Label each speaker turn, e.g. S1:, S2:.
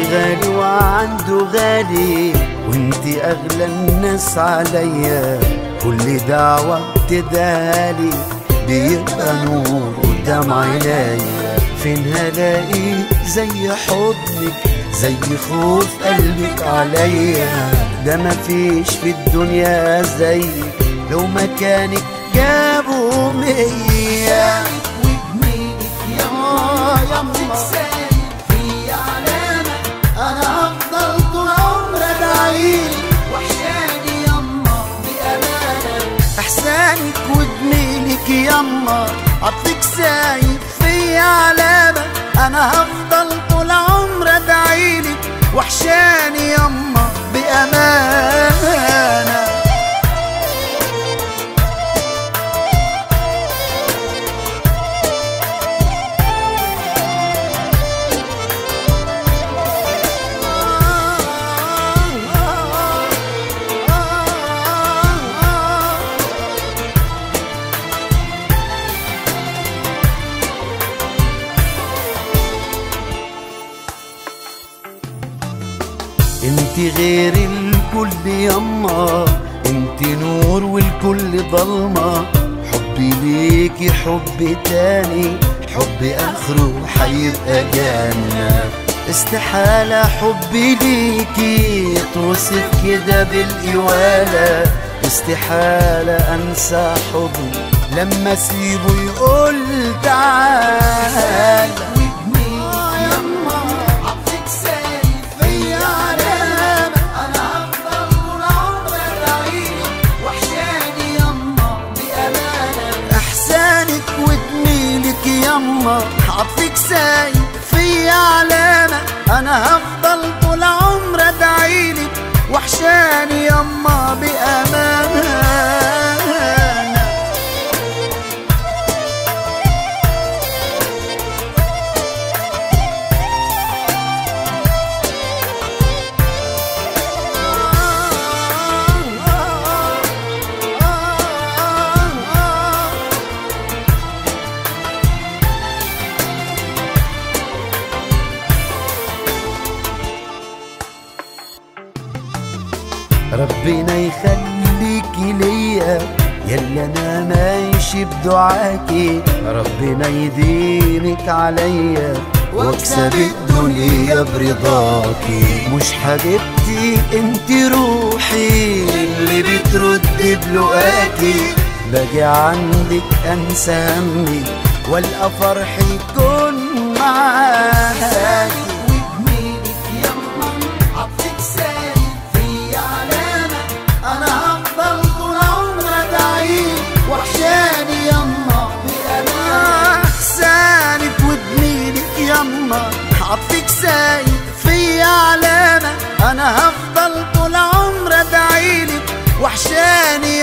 S1: غالي وعنده غالي وانت اغلى الناس عليا كل دعوة بتدالي بيبقى نور قدام عينيا فين هلاقي زي حضنك زي خوف قلبك عليا ده مفيش في الدنيا زيك لو مكانك جابوا مية انا هفضل طول عمري ادعيلك
S2: وحشاني يما بأمانة
S1: احسانك وجميلك يما عطفك سايب فيا علامة انا هفضل طول عمري ادعيلك وحشاني يما بأمانة انت غير الكل يما انت نور والكل ضلمة حبي ليكي حب تاني حب اخره حيبقى جنة استحالة حبي ليكي توصف كده بالإوالة استحالة انسى حضني لما اسيبه يقول تعالى
S2: عطفك سايب فيا علامة أنا هفضل طول عمري أدعيلك وحشاني يما بأمانة
S1: احسانك وجميلك يما عطفك سايب فيا علامة انا هفضل طول عمري ادعيلك وحشاني يما بأمانة ربنا يخليكي ليا يلا انا ماشي بدعاكي ربنا يديمك عليا واكسب الدنيا برضاكي مش حبيبتي انت روحي اللي بترد بلقاكي باجي عندك انسى همي والقى فرحي يكون معاكي
S2: وجميلك يما عطفك سايب فيا علامة أنا هفضل طول عمري أدعيلك وحشاني يما بأمانة
S1: احسانك وجميلك يما عطفك سايب فيا علامة انا هفضل طول عمري ادعيلك وحشاني